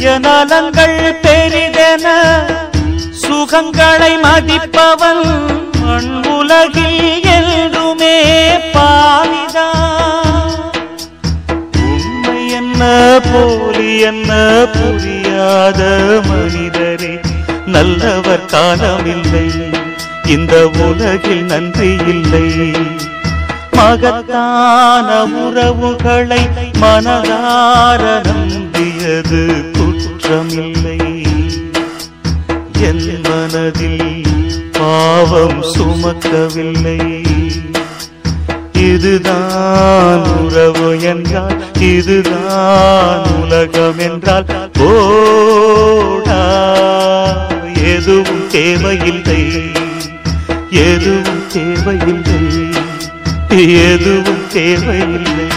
சுயநலங்கள் பெரிதென சுகங்களை மதிப்பவன் மண் உலகில் என்றுமே பாவிதான் உண்மை என்ன போலி என்ன புரியாத மனிதரே நல்லவர் காலமில்லை இந்த உலகில் நன்றி இல்லை மகத்தான உறவுகளை மனதார நம்பியது குற்றமில்லை என் மனதில் பாவம் சுமக்கவில்லை இதுதான் உறவு என்றால் இதுதான் உலகம் என்றால் போடா எதுவும் தேவையில்லை எதுவும் தேவையில்லை எதுவும் தேவையில்லை